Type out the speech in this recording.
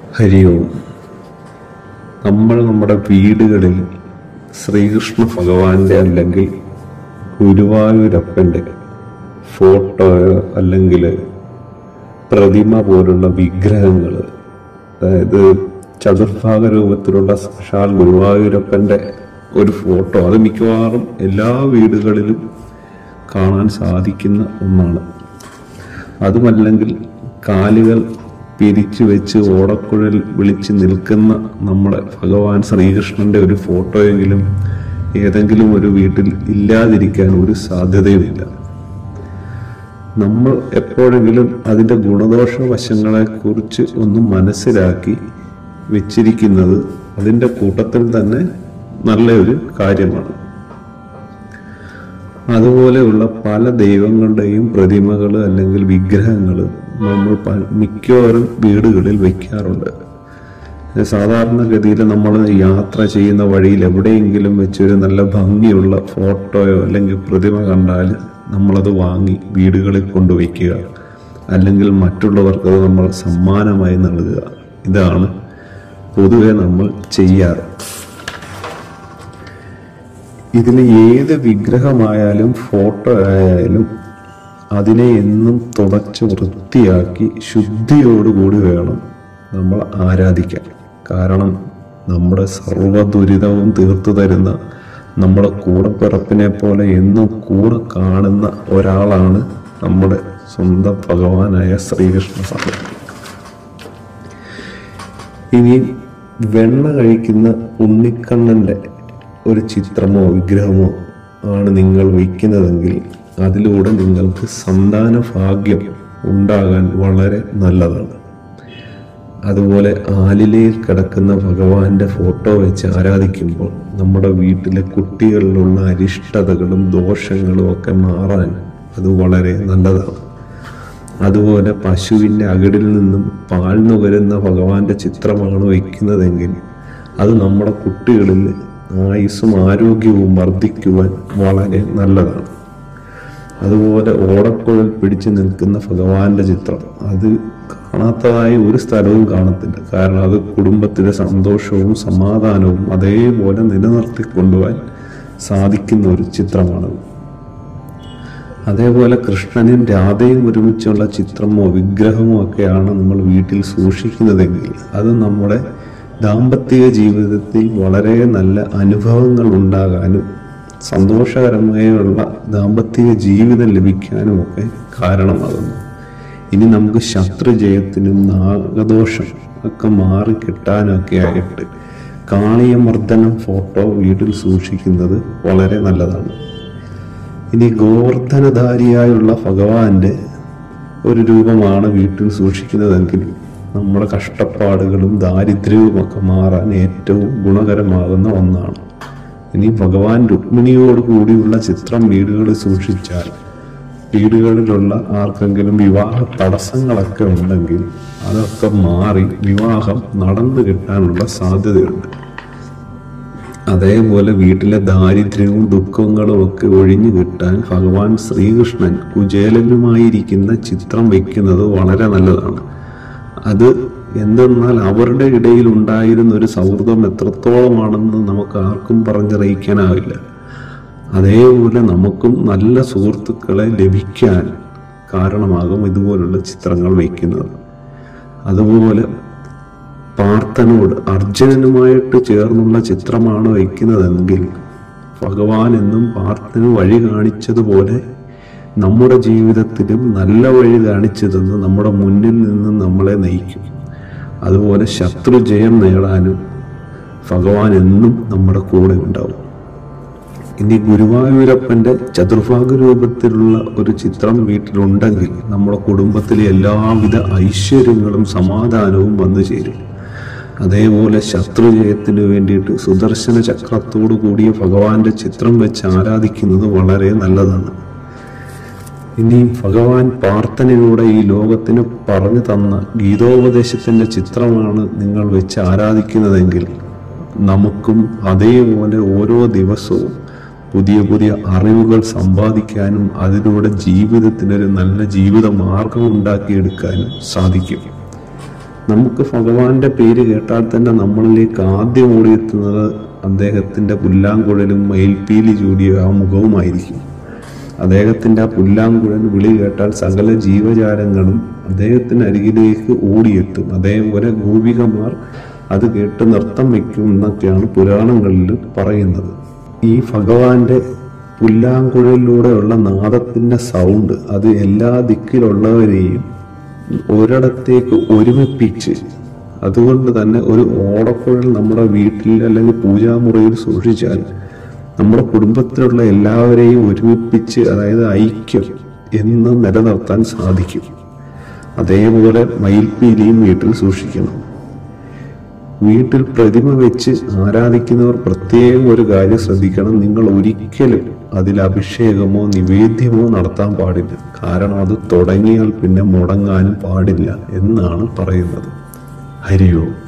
ഹരി ഓം നമ്മൾ നമ്മുടെ വീടുകളിൽ ശ്രീകൃഷ്ണ ഭഗവാന്റെ അല്ലെങ്കിൽ ഗുരുവായൂരപ്പൻ്റെ ഫോട്ടോയോ അല്ലെങ്കിൽ പ്രതിമ പോലുള്ള വിഗ്രഹങ്ങൾ അതായത് ചതുർഭാഗ രൂപത്തിലുള്ള സാക്ഷാൽ ഗുരുവായൂരപ്പൻ്റെ ഒരു ഫോട്ടോ അത് മിക്കവാറും എല്ലാ വീടുകളിലും കാണാൻ സാധിക്കുന്ന ഒന്നാണ് അതുമല്ലെങ്കിൽ കാലുകൾ പിരിച്ചു വെച്ച് ഓടക്കുഴൽ വിളിച്ച് നിൽക്കുന്ന നമ്മുടെ ഭഗവാൻ ശ്രീകൃഷ്ണന്റെ ഒരു ഫോട്ടോയെങ്കിലും ഏതെങ്കിലും ഒരു വീട്ടിൽ ഇല്ലാതിരിക്കാൻ ഒരു സാധ്യതയുമില്ല നമ്മൾ എപ്പോഴെങ്കിലും അതിൻ്റെ ഗുണദോഷ വശങ്ങളെ കുറിച്ച് ഒന്ന് മനസ്സിലാക്കി വെച്ചിരിക്കുന്നത് അതിൻ്റെ കൂട്ടത്തിൽ തന്നെ നല്ലൊരു കാര്യമാണ് അതുപോലെയുള്ള പല ദൈവങ്ങളുടെയും പ്രതിമകൾ അല്ലെങ്കിൽ വിഗ്രഹങ്ങൾ നമ്മൾ പ- മിക്കവാറും വീടുകളിൽ വെക്കാറുണ്ട് സാധാരണഗതിയിൽ നമ്മൾ യാത്ര ചെയ്യുന്ന വഴിയിൽ എവിടെയെങ്കിലും വെച്ചൊരു നല്ല ഭംഗിയുള്ള ഫോട്ടോയോ അല്ലെങ്കിൽ പ്രതിമ കണ്ടാൽ നമ്മളത് വാങ്ങി വീടുകളിൽ കൊണ്ടുവയ്ക്കുക അല്ലെങ്കിൽ മറ്റുള്ളവർക്ക് അത് നമ്മൾ സമ്മാനമായി നൽകുക ഇതാണ് പൊതുവെ നമ്മൾ ചെയ്യാറ് ഇതിൽ ഏത് വിഗ്രഹമായാലും ഫോട്ടോ ആയാലും അതിനെ എന്നും തുടച്ച് വൃത്തിയാക്കി ശുദ്ധിയോടുകൂടി വേണം നമ്മൾ ആരാധിക്കാൻ കാരണം നമ്മുടെ സർവ്വ ദുരിതവും തീർത്തു തരുന്ന നമ്മുടെ കൂടപ്പിറപ്പിനെ പോലെ എന്നും കൂടെ കാണുന്ന ഒരാളാണ് നമ്മുടെ സ്വന്തം ഭഗവാനായ ശ്രീകൃഷ്ണ സ്വാമി ഇനി വെണ്ണ കഴിക്കുന്ന ഉണ്ണിക്കണ്ണന്റെ ഒരു ചിത്രമോ വിഗ്രഹമോ ആണ് നിങ്ങൾ വയ്ക്കുന്നതെങ്കിൽ അതിലൂടെ നിങ്ങൾക്ക് സന്താന ഭാഗ്യം ഉണ്ടാകാൻ വളരെ നല്ലതാണ് അതുപോലെ ആലിലയിൽ കിടക്കുന്ന ഭഗവാന്റെ ഫോട്ടോ വെച്ച് ആരാധിക്കുമ്പോൾ നമ്മുടെ വീട്ടിലെ കുട്ടികളിലുള്ള അരിഷ്ടതകളും ദോഷങ്ങളും ഒക്കെ മാറാൻ അത് വളരെ നല്ലതാണ് അതുപോലെ പശുവിൻ്റെ അകിടിൽ നിന്നും പാൽ നുകരുന്ന ഭഗവാന്റെ ചിത്രമാണ് വയ്ക്കുന്നതെങ്കിൽ അത് നമ്മുടെ കുട്ടികളിൽ ആയുസ്സും ആരോഗ്യവും വർദ്ധിക്കുവാൻ വളരെ നല്ലതാണ് അതുപോലെ ഓടക്കുഴൽ പിടിച്ചു നിൽക്കുന്ന ഭഗവാന്റെ ചിത്രം അത് കാണാത്തതായ ഒരു സ്ഥലവും കാണത്തില്ല കാരണം അത് കുടുംബത്തിലെ സന്തോഷവും സമാധാനവും അതേപോലെ നിലനിർത്തിക്കൊണ്ടുപോകാൻ സാധിക്കുന്ന ഒരു ചിത്രമാണത് അതേപോലെ കൃഷ്ണനും രാധയും ഒരുമിച്ചുള്ള ചിത്രമോ വിഗ്രഹമോ ഒക്കെയാണ് നമ്മൾ വീട്ടിൽ സൂക്ഷിക്കുന്നതെങ്കിൽ അത് നമ്മുടെ ദാമ്പത്തിക ജീവിതത്തിൽ വളരെ നല്ല അനുഭവങ്ങൾ ഉണ്ടാകാനും സന്തോഷകരമായുള്ള ദാമ്പത്തിക ജീവിതം ലഭിക്കാനും ഒക്കെ കാരണമാകുന്നു ഇനി നമുക്ക് ശത്രുജയത്തിനും നാഗദോഷം ഒക്കെ മാറി കിട്ടാനൊക്കെ ആയിട്ട് കാളിയമർദ്ദനം ഫോട്ടോ വീട്ടിൽ സൂക്ഷിക്കുന്നത് വളരെ നല്ലതാണ് ഇനി ഗോവർദ്ധനധാരിയായുള്ള ഭഗവാന്റെ ഒരു രൂപമാണ് വീട്ടിൽ സൂക്ഷിക്കുന്നതെങ്കിൽ നമ്മുടെ കഷ്ടപ്പാടുകളും ദാരിദ്ര്യവും ഒക്കെ മാറാൻ ഏറ്റവും ഗുണകരമാകുന്ന ഒന്നാണ് ഇനി ഭഗവാൻ രുക്മിണിയോട് കൂടിയുള്ള ചിത്രം വീടുകളിൽ സൂക്ഷിച്ചാൽ വീടുകളിലുള്ള ആർക്കെങ്കിലും വിവാഹ തടസ്സങ്ങളൊക്കെ ഉണ്ടെങ്കിൽ അതൊക്കെ മാറി വിവാഹം നടന്നു കിട്ടാനുള്ള സാധ്യതയുണ്ട് അതേപോലെ വീട്ടിലെ ദാരിദ്ര്യവും ദുഃഖങ്ങളും ഒക്കെ ഒഴിഞ്ഞു കിട്ടാൻ ഭഗവാൻ ശ്രീകൃഷ്ണൻ കുചേലനുമായിരിക്കുന്ന ചിത്രം വയ്ക്കുന്നത് വളരെ നല്ലതാണ് അത് എന്തെന്നാൽ അവരുടെ ഇടയിൽ ഉണ്ടായിരുന്ന ഒരു സൗഹൃദം എത്രത്തോളമാണെന്ന് നമുക്ക് ആർക്കും പറഞ്ഞറിയിക്കാനാവില്ല അതേപോലെ നമുക്കും നല്ല സുഹൃത്തുക്കളെ ലഭിക്കാൻ കാരണമാകും ഇതുപോലുള്ള ചിത്രങ്ങൾ വയ്ക്കുന്നത് അതുപോലെ പാർത്ഥനോട് അർജുനനുമായിട്ട് ചേർന്നുള്ള ചിത്രമാണ് വയ്ക്കുന്നതെങ്കിൽ ഭഗവാൻ എന്നും പാർത്ഥന് വഴി കാണിച്ചതുപോലെ നമ്മുടെ ജീവിതത്തിലും നല്ല വഴി കാണിച്ചു തന്ന് നമ്മുടെ മുന്നിൽ നിന്ന് നമ്മളെ നയിക്കും അതുപോലെ ശത്രു ജയം നേടാനും ഭഗവാൻ എന്നും നമ്മുടെ കൂടെ ഉണ്ടാവും ഇനി ഗുരുവായൂരപ്പന്റെ ചതുർഭാഗ രൂപത്തിലുള്ള ഒരു ചിത്രം വീട്ടിലുണ്ടെങ്കിൽ നമ്മുടെ കുടുംബത്തിലെ എല്ലാവിധ ഐശ്വര്യങ്ങളും സമാധാനവും വന്നു ചേരും അതേപോലെ ശത്രുജയത്തിന് വേണ്ടിയിട്ട് സുദർശന ചക്രത്തോടു കൂടിയ ഭഗവാന്റെ ചിത്രം വെച്ച് ആരാധിക്കുന്നത് വളരെ നല്ലതാണ് ഇനി ഭഗവാൻ പ്രാർത്ഥനയിലൂടെ ഈ ലോകത്തിന് പറഞ്ഞു തന്ന ഗീതോപദേശത്തിന്റെ ചിത്രമാണ് നിങ്ങൾ വെച്ച് ആരാധിക്കുന്നതെങ്കിൽ നമുക്കും അതേപോലെ ഓരോ ദിവസവും പുതിയ പുതിയ അറിവുകൾ സമ്പാദിക്കാനും അതിലൂടെ ജീവിതത്തിനൊരു നല്ല ജീവിത മാർഗം ഉണ്ടാക്കിയെടുക്കാനും സാധിക്കും നമുക്ക് ഭഗവാന്റെ പേര് കേട്ടാൽ തന്നെ നമ്മളിലേക്ക് ആദ്യം ഓടിയെത്തുന്നത് അദ്ദേഹത്തിന്റെ പുല്ലാങ്കുഴലും മയിൽപ്പീലി ചൂടിയ ആ മുഖവുമായിരിക്കും അദ്ദേഹത്തിന്റെ ആ പുല്ലാങ്കുഴൽ വിളി കേട്ടാൽ സകല ജീവജാലങ്ങളും അദ്ദേഹത്തിന് അരികിലേക്ക് ഓടിയെത്തും അതേപോലെ ഗോപികമാർ അത് കേട്ട് നൃത്തം വയ്ക്കും എന്നൊക്കെയാണ് പുരാണങ്ങളിൽ പറയുന്നത് ഈ ഭഗവാന്റെ പുല്ലാങ്കുഴലിലൂടെയുള്ള നാദത്തിന്റെ സൗണ്ട് അത് എല്ലാ ദിക്കിലുള്ളവരെയും ഒരിടത്തേക്ക് ഒരുമിപ്പിച്ച് അതുകൊണ്ട് തന്നെ ഒരു ഓടക്കുഴൽ നമ്മുടെ വീട്ടിൽ അല്ലെങ്കിൽ പൂജാമുറിയിൽ സൂക്ഷിച്ചാൽ നമ്മുടെ കുടുംബത്തിലുള്ള എല്ലാവരെയും ഒരുമിപ്പിച്ച് അതായത് ഐക്യം എന്ന് നിലനിർത്താൻ സാധിക്കും അതേപോലെ മയിൽപ്പീലിയും വീട്ടിൽ സൂക്ഷിക്കണം വീട്ടിൽ പ്രതിമ വെച്ച് ആരാധിക്കുന്നവർ പ്രത്യേകം ഒരു കാര്യം ശ്രദ്ധിക്കണം നിങ്ങൾ ഒരിക്കലും അതിൽ അഭിഷേകമോ നിവേദ്യമോ നടത്താൻ പാടില്ല കാരണം അത് തുടങ്ങിയാൽ പിന്നെ മുടങ്ങാനും പാടില്ല എന്നാണ് പറയുന്നത് ഹരിയോ